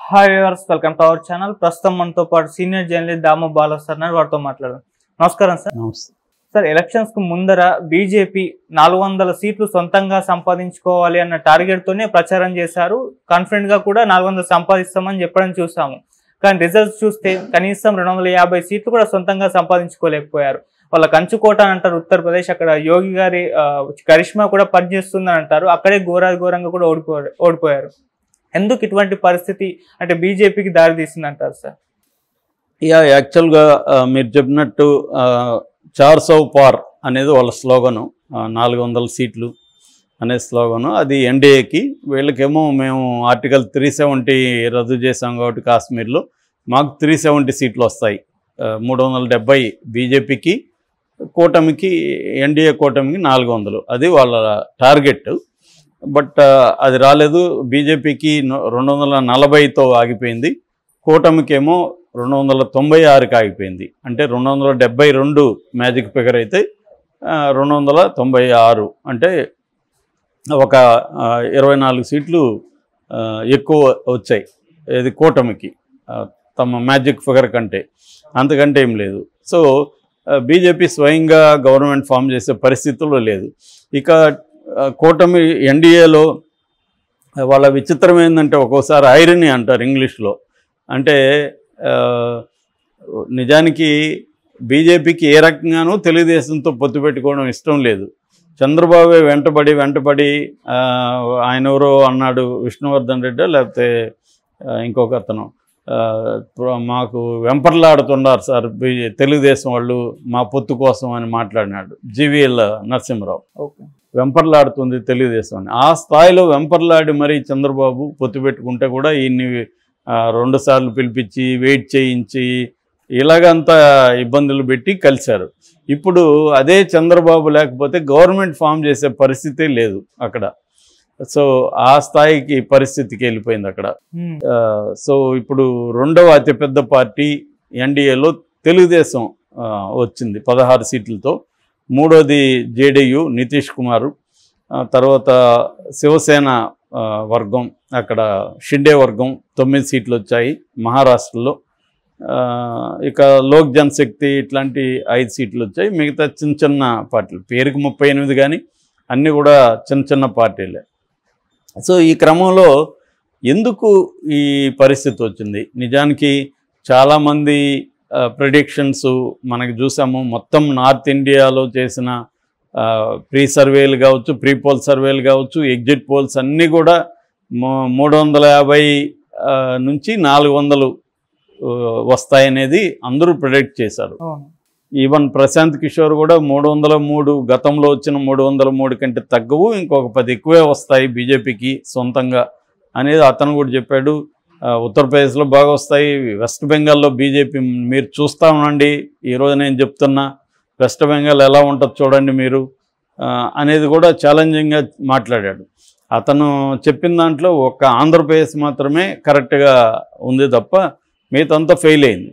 Hi viewers welcome to our channel ప్రస్తుతం మనతో పాటు senior journalist Damu Bala sir ఉన్నారు. వారితో మాట్లాడదాం నమస్కారం సార్ నమస్తే సార్ ఎలక్షన్స్ కు ముందర బీజేపీ నాలుగు వందల సీట్లు సొంతంగా సంపాదించుకోవాలి అన్న టార్గెట్ తోనే ప్రచారం చేశారు కాన్ఫిడెంట్ గా కూడా నాలుగు వందలు సంపాదిస్తామని చెప్పడం చూసాము కానీ రిజల్ట్స్ చూస్తే కనీసం రెండు వందల యాభై సీట్లు కూడా సొంతంగా సంపాదించుకోలేకపోయారు వాళ్ళ కంచుకోట అని అంటారు ఉత్తరప్రదేశ్ అక్కడ యోగి గారి ఆ, కరిష్మా కూడా పనిచేస్తుందని అంటారు అక్కడే ఘోర ఘోరంగా కూడా ఓడిపోయారు ఓడిపోయారు ఎందుకు ఇటువంటి పరిస్థితి అంటే బీజేపీకి దారి తీసింది అంటారు సార్ యా యాక్చువల్గా ఆ, మీరు చెప్పినట్టు ఆ, చార్ సౌ పార్ అనేది వాళ్ళ స్లోగను ఆ, నాలుగు వందల సీట్లు అనే స్లోగను అది ఎన్డీఏకి వీళ్ళకేమో మేము ఆర్టికల్ త్రీ సెవెంటీ రద్దు చేసాం కాబట్టి కాశ్మీర్లో మాకు త్రీ సెవెంటీ సీట్లు వస్తాయి మూడు వందల డెబ్బై బీజేపీకి కూటమికి ఎన్డీఏ కూటమికి నాలుగు వందలు అది వాళ్ళ టార్గెట్ బట్ అది రాలేదు బీజేపీకి రెండు వందల నలభైతో ఆగిపోయింది కూటమికేమో రెండు వందల తొంభై ఆరుకి ఆగిపోయింది అంటే రెండు వందల డెబ్బై రెండు మ్యాజిక్ ఫిగర్ అయితే ఆ, రెండు వందల తొంభై ఆరు అంటే ఒక ఆ, ఇరవై నాలుగు సీట్లు ఆ, ఎక్కువ వచ్చాయి ఇది కూటమికి ఆ, తమ మ్యాజిక్ ఫిగర్ కంటే అంతకంటే ఏం లేదు సో బీజేపీ స్వయంగా గవర్నమెంట్ ఫామ్ చేసే పరిస్థితుల్లో లేదు ఇక ఆ, కూటమి ఎన్డీఏలో వాళ్ళ విచిత్రం ఏంటంటే ఒక్కోసారి ఐరనీ అంటారు ఇంగ్లీష్లో అంటే ఆ, నిజానికి బీజేపీకి ఏ రకంగానూ తెలుగుదేశంతో పొత్తు పెట్టుకోవడం ఇష్టం లేదు చంద్రబాబు వెంటబడి వెంటబడి ఆ, ఆయన ఎవరో అన్నాడు విష్ణువర్ధన్ రెడ్డి లేకపోతే ఆ, ఇంకొక అతను ఆ, ప్ర- మాకు వెంపర్లాడుతున్నారు సార్ బీ- తెలుగుదేశం వాళ్ళు మా పొత్తు కోసం అని మాట్లాడినాడు జీవీఎల్ నరసింహరావు ఓకే వెంపర్లాడుతుంది తెలుగుదేశం అని ఆ స్థాయిలో వెంపర్లాడి మరీ చంద్రబాబు పొత్తు పెట్టుకుంటే కూడా ఈయన్ని ఆ, రెండు సార్లు పిలిపించి వెయిట్ చేయించి ఇలాగంతా ఇబ్బందులు పెట్టి కలిశారు ఇప్పుడు అదే చంద్రబాబు లేకపోతే గవర్నమెంట్ ఫామ్ చేసే పరిస్థితే లేదు అక్కడ సో ఆ స్థాయికి పరిస్థితికి వెళ్ళిపోయింది అక్కడ ఉమ్, ఆ, సో ఇప్పుడు రెండవ అతిపెద్ద పార్టీ ఎన్డీఏలో తెలుగుదేశం ఆ, వచ్చింది పదహారు సీట్లతో మూడోది జేడీయు నితీష్ కుమార్ ఆ, తర్వాత శివసేన ఆ, వర్గం అక్కడ షిండే వర్గం తొమ్మిది సీట్లు వచ్చాయి మహారాష్ట్రలో ఆ, ఇక లోక్ జనశక్తి ఇట్లాంటి ఐదు సీట్లు వచ్చాయి మిగతా చిన్న చిన్న పార్టీలు పేరుకి ముప్పై ఎనిమిది కానీ అన్నీ కూడా చిన్న చిన్న పార్టీలే సో ఈ క్రమంలో ఎందుకు ఈ పరిస్థితి వచ్చింది నిజానికి చాలామంది ప్రిడిక్షన్స్ మనకి చూసాము మొత్తం నార్త్ ఇండియాలో చేసిన ప్రీ సర్వేలు కావచ్చు ప్రీ పోల్ సర్వేలు కావచ్చు ఎగ్జిట్ పోల్స్ అన్నీ కూడా మూ- మూడు వందల యాభై ఆ, నుంచి నాలుగు వందలు ఆ, వస్తాయనేది అందరూ ప్రిడిక్ట్ చేశారు అవును ఈవెన్ ప్రశాంత్ కిషోర్ కూడా మూడు వందల మూడు గతంలో వచ్చిన మూడు వందల మూడు కంటే తగ్గవు ఇంకొక పది ఎక్కువే వస్తాయి బీజేపీకి సొంతంగా అనేది అతను కూడా చెప్పాడు ఆ, ఉత్తరప్రదేశ్లో బాగా వస్తాయి వెస్ట్ బెంగాల్లో బీజేపీ మీరు చూస్తా ఉండండి ఈరోజు నేను చెప్తున్నా వెస్ట్ బెంగాల్ ఎలా ఉంటుంది చూడండి మీరు ఆ, అనేది కూడా ఛాలెంజింగ్గా మాట్లాడాడు అతను చెప్పిన దాంట్లో ఒక్క ఆంధ్రప్రదేశ్ మాత్రమే కరెక్ట్గా ఉంది తప్ప మిగతంతా ఫెయిల్ అయింది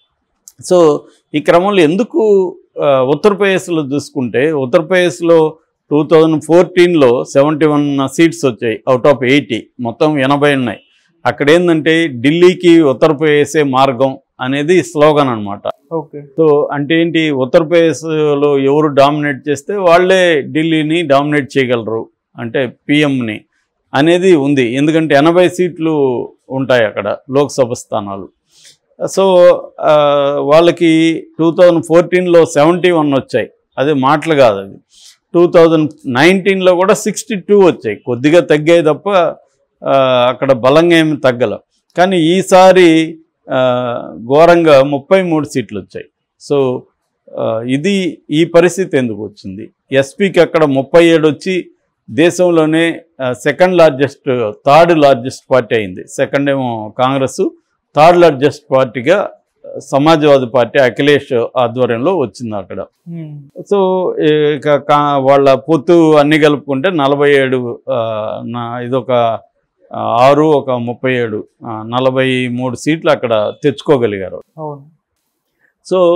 సో ఈ క్రమంలో ఎందుకు ఆ, ఉత్తరప్రదేశ్లో చూసుకుంటే ఉత్తరప్రదేశ్లో టూ థౌజండ్ ఫోర్టీన్లో సెవెంటీ వన్ సీట్స్ వచ్చాయి అవుట్ ఆఫ్ ఎయిటీ మొత్తం ఎనభై ఉన్నాయి అక్కడ ఏంటంటే ఢిల్లీకి ఉత్తరప్రదేశే మార్గం అనేది స్లోగన్ అన్నమాట ఓకే సో అంటే ఏంటి ఉత్తరప్రదేశ్లో ఎవరు డామినేట్ చేస్తే వాళ్ళే ఢిల్లీని డామినేట్ చేయగలరు అంటే పిఎంని అనేది ఉంది ఎందుకంటే ఎనభై సీట్లు ఉంటాయి అక్కడ లోక్సభ స్థానాలు సో ఆ, వాళ్ళకి టూ థౌజండ్ ఫోర్టీన్లో సెవెంటీ వన్ వచ్చాయి అది మాటలు కాదు అది టూ థౌజండ్ నైన్టీన్లో కూడా సిక్స్టీ టూ వచ్చాయి కొద్దిగా తగ్గాయి తప్ప ఆ, అక్కడ బలంగా ఏమి తగ్గల కానీ ఈసారి ఆ, ఘోరంగా ముప్పై మూడు సీట్లు వచ్చాయి సో ఆ, ఇది ఈ పరిస్థితి ఎందుకు వచ్చింది ఎస్పీకి అక్కడ ముప్పై ఏడు వచ్చి దేశంలోనే second largest third largest party అయింది సెకండ్ ఏమో కాంగ్రెస్ థర్డ్ లార్జెస్ట్ పార్టీగా సమాజ్వాదీ పార్టీ అఖిలేష్ ఆధ్వర్యంలో వచ్చింది అక్కడ ఉమ్, సో ఇక కా- వాళ్ళ పొత్తు అన్ని కలుపుకుంటే నలభై ఏడు ఆ, నా ఇదొక ఆ, ఆరు ఒక ముప్పై ఏడు ఆ, నలభై మూడు సీట్లు అక్కడ తెచ్చుకోగలిగారు అవును సో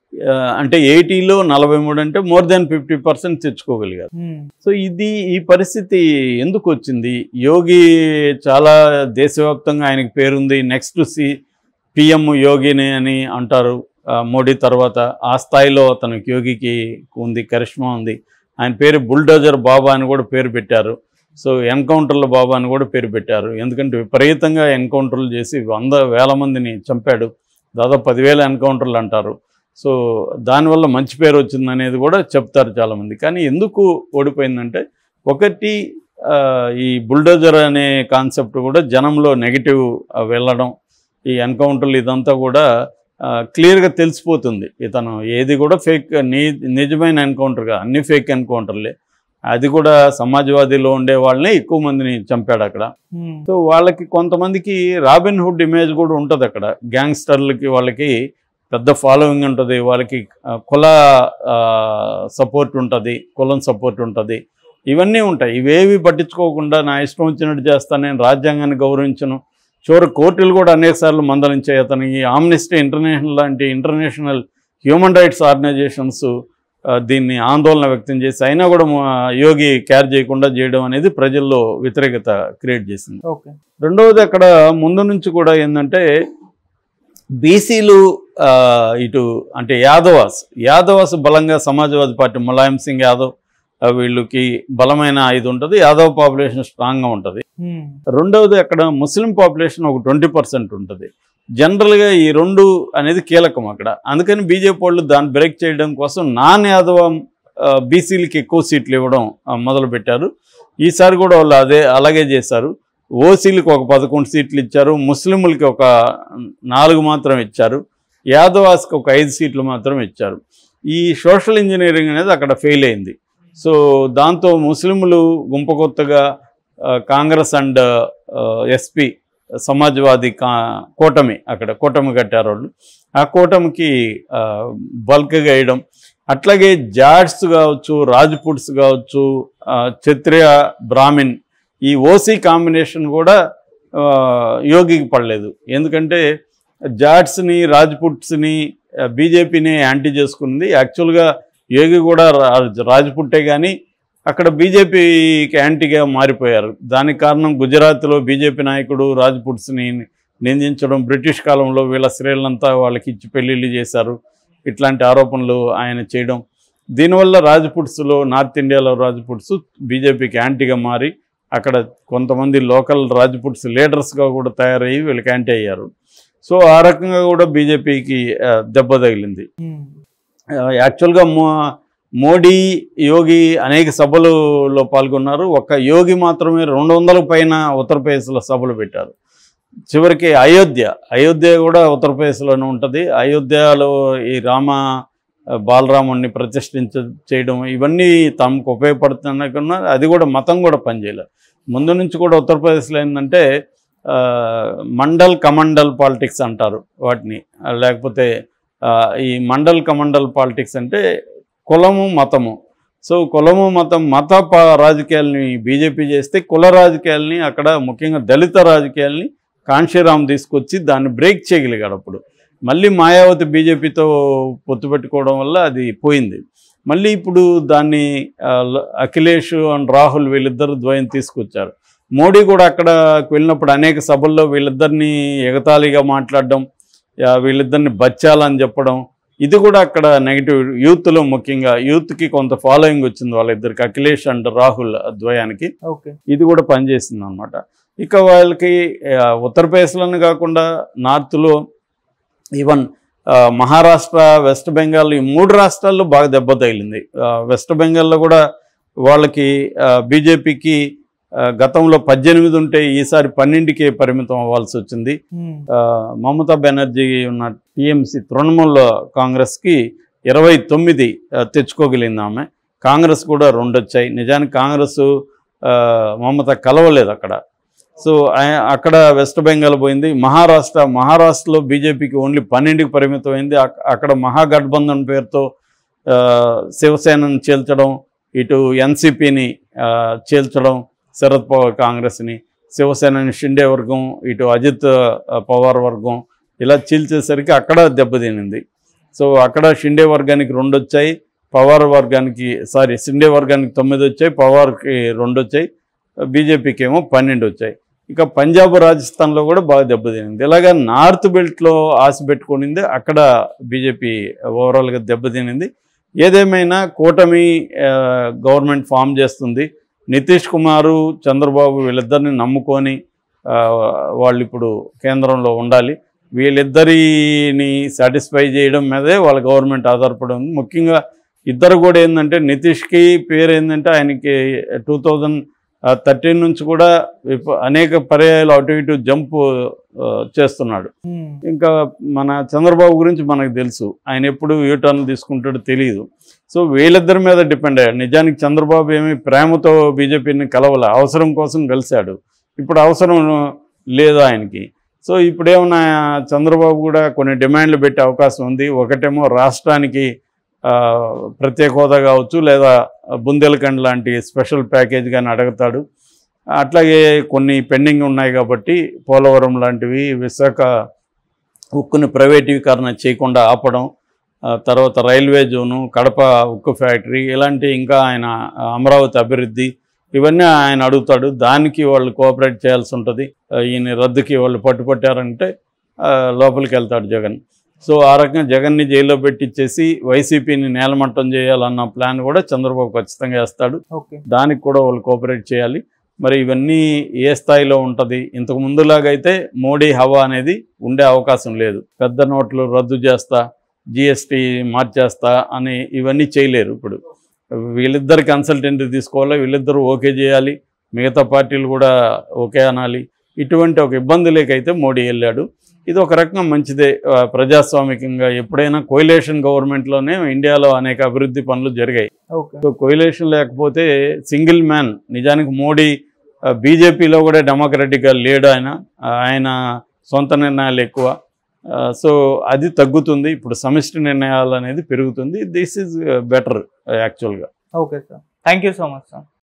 ఆ, అంటే ఎయిటీలో నలభై మూడు అంటే మోర్ దాన్ ఫిఫ్టీ పర్సెంట్ తెచ్చుకోగలిగారు ఉమ్, సో ఇది ఈ పరిస్థితి ఎందుకు వచ్చింది యోగి చాలా దేశవ్యాప్తంగా ఆయనకి పేరుంది నెక్స్ట్ సి పిఎం యోగిని అని అంటారు ఆ, మోడీ తర్వాత ఆ స్థాయిలో తనకి యోగికి ఉంది కరిష్మా ఉంది ఆయన పేరు బుల్డోజర్ బాబా అని కూడా పేరు పెట్టారు సో ఎన్కౌంటర్ల బాబా అని కూడా పేరు పెట్టారు ఎందుకంటే విపరీతంగా ఎన్కౌంటర్లు చేసి వంద వేల మందిని చంపాడు దాదాపు పదివేల ఎన్కౌంటర్లు అంటారు సో దానివల్ల మంచి పేరు వచ్చింది అనేది కూడా చెప్తారు చాలామంది కానీ ఎందుకు ఓడిపోయిందంటే ఒకటి ఆ, ఈ బుల్డోజర్ అనే కాన్సెప్ట్ కూడా జనంలో నెగిటివ్ వెళ్ళడం ఈ ఎన్కౌంటర్లు ఇదంతా కూడా క్లియర్గా తెలిసిపోతుంది ఇతను ఏది కూడా ఫేక్ ని నిజమైన ఎన్కౌంటర్గా అన్ని ఫేక్ ఎన్కౌంటర్లే అది కూడా సమాజ్వాదీలో ఉండే వాళ్ళని ఎక్కువ మందిని చంపాడు అక్కడ ఉమ్, సో వాళ్ళకి కొంతమందికి రాబిన్ హుడ్ ఇమేజ్ కూడా ఉంటుంది అక్కడ గ్యాంగ్స్టర్లకి వాళ్ళకి పెద్ద ఫాలోయింగ్ ఉంటుంది వాళ్ళకి ఆ, కుల సపోర్ట్ ఉంటుంది కులం సపోర్ట్ ఉంటుంది ఇవన్నీ ఉంటాయి ఇవేవి పట్టించుకోకుండా నా ఇష్టం వచ్చినట్టు చేస్తాను నేను రాజ్యాంగాన్ని గౌరవించను చివరి కోర్టులు కూడా అనేకసార్లు మందలించాయి అతనికి ఆమ్నిస్టీ ఇంటర్నేషనల్ లాంటి ఇంటర్నేషనల్ హ్యూమన్ రైట్స్ ఆర్గనైజేషన్స్ ఆ, దీన్ని ఆందోళన వ్యక్తం చేసి అయినా కూడా మా యోగి క్యార్ చేయకుండా చేయడం అనేది ప్రజల్లో వ్యతిరేకత క్రియేట్ చేసింది ఓకే రెండవది అక్కడ ముందు నుంచి కూడా ఏంటంటే బీసీలు ఆ, ఇటు అంటే యాదవాస్ యాదవాస్ బలంగా సమాజ్వాదీ పార్టీ ములాయం సింగ్ యాదవ్ ఆ, వీళ్ళకి బలమైన ఇది ఉంటుంది యాదవ్ పాపులేషన్ స్ట్రాంగ్గా ఉంటుంది ఉమ్, రెండవది అక్కడ ముస్లిం పాపులేషన్ ఒక ట్వంటీ పర్సెంట్ ఉంటుంది జనరల్గా ఈ రెండు అనేది కీలకం అక్కడ అందుకని బీజేపీ వాళ్ళు దాన్ని బ్రేక్ చేయడం కోసం నాన్ యాదవ ఆ, బీసీలకి ఎక్కువ సీట్లు ఇవ్వడం ఆ, మొదలుపెట్టారు ఈసారి కూడా వాళ్ళు అదే అలాగే చేశారు ఓసీలకు ఒక పదకొండు సీట్లు ఇచ్చారు ముస్లింలకి ఒక నాలుగు మాత్రం ఇచ్చారు యాదవాస్కి ఒక ఐదు సీట్లు మాత్రం ఇచ్చారు ఈ సోషల్ ఇంజనీరింగ్ అనేది అక్కడ ఫెయిల్ అయింది సో దాంతో ముస్లింలు గుంపకొత్తగా ఆ, కాంగ్రెస్ అండ్ ఎస్పీ సమాజ్వాదీ కా కూటమి అక్కడ కూటమి కట్టారు వాళ్ళు ఆ కూటమికి ఆ, బల్క్గా వేయడం అట్లాగే జాడ్స్ కావచ్చు రాజ్పుట్స్ కావచ్చు ఆ, క్షత్రియ బ్రాహ్మిన్ ఈ ఓసీ కాంబినేషన్ కూడా ఆ, యోగికి పడలేదు ఎందుకంటే జాట్స్ని రాజ్పుట్స్ని బీజేపీని యాంటీ చేసుకుంది యాక్చువల్గా యోగి కూడా రా- రాజ్పుట్టే కానీ అక్కడ బీజేపీకి యాంటీగా మారిపోయారు దానికి కారణం గుజరాత్లో బీజేపీ నాయకుడు రాజ్పుట్స్ని నిందించడం బ్రిటిష్ కాలంలో వీళ్ళ స్త్రీలంతా వాళ్ళకి ఇచ్చి పెళ్ళిళ్ళు చేశారు ఇట్లాంటి ఆరోపణలు ఆయన చేయడం దీనివల్ల రాజ్పుట్స్లో నార్త్ ఇండియాలో రాజ్పుట్స్ బీజేపీకి యాంటీగా మారి అక్కడ కొంతమంది లోకల్ రాజ్పుట్స్ లీడర్స్గా కూడా తయారయ్యి వీళ్ళకి యాంటీ అయ్యారు సో ఆ రకంగా కూడా బీజేపీకి ఆ, దెబ్బ తగిలింది ఉమ్, ఆ, యాక్చువల్గా మో మోడీ యోగి అనేక సభలలో పాల్గొన్నారు ఒక్క యోగి మాత్రమే రెండు వందల పైన ఉత్తరప్రదేశ్లో సభలు పెట్టారు చివరికి అయోధ్య అయోధ్య కూడా ఉత్తరప్రదేశ్లోనే ఉంటుంది అయోధ్యలో ఈ రామ ఆ, బాలరాముడిని ప్రతిష్ఠించ చేయడం ఇవన్నీ తమకు ఉపయోగపడుతున్నా కన్నా అది కూడా మతం కూడా పనిచేయలేదు ముందు నుంచి కూడా ఉత్తరప్రదేశ్లో ఏంటంటే ఆ, మండల్ కమండల్ పాలిటిక్స్ అంటారు వాటిని ఆ, లేకపోతే ఆ, ఈ మండల్ కమండల్ పాలిటిక్స్ అంటే కులము మతము సో కులము మతం మత ప- రాజకీయాలని బీజేపీ చేస్తే కుల రాజకీయాలని అక్కడ ముఖ్యంగా దళిత రాజకీయాల్ని కాంశీరామ్ తీసుకొచ్చి దాన్ని బ్రేక్ చేయగలిగాడు అప్పుడు మళ్ళీ మాయావతి బీజేపీతో పొత్తు పెట్టుకోవడం వల్ల అది పోయింది మళ్ళీ ఇప్పుడు దాన్ని ఆ, ల- అఖిలేష్ అండ్ రాహుల్ వీళ్ళిద్దరు ద్వయం తీసుకొచ్చారు మోడీ కూడా అక్కడకు వెళ్ళినప్పుడు అనేక సభల్లో వీళ్ళిద్దరిని ఎగతాళిగా మాట్లాడడం ఆ, వీళ్ళిద్దరిని బచ్చాలని చెప్పడం ఇది కూడా అక్కడ నెగిటివ్ యూత్లో ముఖ్యంగా యూత్కి కొంత ఫాలోయింగ్ వచ్చింది వాళ్ళిద్దరికి అఖిలేష్ అండ్ రాహుల్ ద్వయానికి ఓకే ఇది కూడా పనిచేసింది అనమాట ఇక వాళ్ళకి ఆ, ఉత్తరప్రదేశ్లోనే కాకుండా నార్త్లో ఈవెన్ ఆ, మహారాష్ట్ర వెస్ట్ బెంగాల్ ఈ మూడు రాష్ట్రాల్లో బాగా దెబ్బ తగిలింది ఆ, వెస్ట్ బెంగాల్లో కూడా వాళ్ళకి బీజేపీకి గతంలో పద్దెనిమిది ఉంటే ఈసారి పన్నెండుకే పరిమితం అవ్వాల్సి వచ్చింది ఉమ్, ఆ, మమతా బెనర్జీ ఉన్న టీఎంసీ తృణమూల్ కాంగ్రెస్కి ఇరవై తొమ్మిది ఆ, తెచ్చుకోగలిగింది ఆమె కాంగ్రెస్ కూడా రెండు వచ్చాయి నిజానికి కాంగ్రెస్ ఆ, మమత కలవలేదు అక్కడ సో ఆ- అక్కడ వెస్ట్ బెంగాల్ పోయింది మహారాష్ట్ర మహారాష్ట్రలో బీజేపీకి ఓన్లీ పన్నెండుకి పరిమితమైంది అక్- అక్కడ మహాగఠబంధన్ పేరుతో ఆ, శివసేనను చీల్చడం ఇటు ఎన్సిపిని చీల్చడం శరద్ పవార్ కాంగ్రెస్ని శివసేనని షిండే వర్గం ఇటు అజిత్ ఆ, పవార్ వర్గం ఇలా చీల్చేసరికి అక్కడ దెబ్బతినింది సో అక్కడ షిండే వర్గానికి రెండు వచ్చాయి పవార్ వర్గానికి సారీ షిండే వర్గానికి తొమ్మిది వచ్చాయి పవార్కి రెండు వచ్చాయి బీజేపీకి ఏమో పన్నెండు వచ్చాయి ఇక పంజాబ్ రాజస్థాన్లో కూడా బాగా దెబ్బతినింది ఇలాగా నార్త్ బెల్ట్లో ఆశ పెట్టుకునింది అక్కడ బీజేపీ ఓవరాల్గా దెబ్బతినింది ఏదేమైనా కూటమి ఆ, గవర్నమెంట్ ఫామ్ చేస్తుంది నితీష్ కుమారు చంద్రబాబు వీళ్ళిద్దరిని నమ్ముకొని ఆ, వాళ్ళు ఇప్పుడు కేంద్రంలో ఉండాలి వీళ్ళిద్దరిని సాటిస్ఫై చేయడం మీదే వాళ్ళ గవర్నమెంట్ ఆధారపడి ఉంది ముఖ్యంగా ఇద్దరు కూడా ఏంటంటే నితీష్కి పేరు ఏంటంటే ఆయనకి టూ థౌజండ్ థర్టీన్ నుంచి కూడా విప- అనేక పర్యాయాలు అటు ఇటు జంప్ చేస్తున్నాడు ఉమ్, ఇంకా మన చంద్రబాబు గురించి మనకు తెలుసు ఆయన ఎప్పుడు యూటర్న్ తీసుకుంటాడో తెలియదు సో వీళ్ళిద్దరి మీద డిపెండ్ అయ్యాడు నిజానికి చంద్రబాబు ఏమి ప్రేమతో బీజేపీని కలవల అవసరం కోసం కలిశాడు ఇప్పుడు అవసరం లేదు ఆయనకి సో ఇప్పుడు ఏమన్నా చంద్రబాబు కూడా కొన్ని డిమాండ్లు పెట్టే అవకాశం ఉంది ఒకటేమో రాష్ట్రానికి ఆ, ప్రత్యేక హోదా కావచ్చు లేదా బుందేల్ఖండ్ లాంటి స్పెషల్ ప్యాకేజ్ కానీ అడుగుతాడు అట్లాగే కొన్ని పెండింగ్ ఉన్నాయి కాబట్టి పోలవరం లాంటివి విశాఖ ఉక్కుని ప్రైవేటీకరణ చేయకుండా ఆపడం ఆ తర్వాత రైల్వే జోను కడప ఉక్కు ఫ్యాక్టరీ ఇలాంటి ఇంకా ఆయన అమరావతి అభివృద్ధి ఇవన్నీ ఆయన అడుగుతాడు దానికి వాళ్ళు కోఆపరేట్ చేయాల్సి ఉంటుంది ఆ, ఈయన రద్దుకి వాళ్ళు పట్టుపట్టారంటే ఆ, లోపలికి వెళ్తాడు జగన్ సో ఆ రకంగా జగన్ని జైల్లో పెట్టించేసి వైసీపీని నేలమట్టం చేయాలన్న ప్లాన్ కూడా చంద్రబాబు ఖచ్చితంగా వేస్తాడు ఓకే దానికి కూడా వాళ్ళు కోఆపరేట్ చేయాలి మరి ఇవన్నీ ఏ స్థాయిలో ఉంటుంది ఇంతకు ముందులాగైతే మోడీ హవా అనేది ఉండే అవకాశం లేదు పెద్ద నోట్లు రద్దు చేస్తా జిఎస్టీ మార్చేస్తా అని ఇవన్నీ చేయలేరు ఇప్పుడు వీళ్ళిద్దరు కన్సల్టెంట్ తీసుకోవాలి వీళ్ళిద్దరూ ఓకే చేయాలి మిగతా పార్టీలు కూడా ఓకే అనాలి ఇటువంటి ఒక ఇబ్బంది లేకైతే మోడీ వెళ్ళాడు ఇది ఒక రకంగా మంచిదే ఆ, ప్రజాస్వామికంగా ఎప్పుడైనా కోయిలేషన్ గవర్నమెంట్లోనే ఇండియాలో అనేక అభివృద్ధి పనులు జరిగాయి ఓకే సో కోయిలేషన్ లేకపోతే సింగిల్ మ్యాన్ నిజానికి మోడీ బీజేపీలో కూడా డెమోక్రటిక్గా లేడు ఆయన ఆ, ఆయన సొంత నిర్ణయాలు ఎక్కువ ఆ, సో అది తగ్గుతుంది ఇప్పుడు సమిష్టి నిర్ణయాలు అనేది పెరుగుతుంది దిస్ ఈజ్ బెటర్ యాక్చువల్గా okay sir thank you so much sir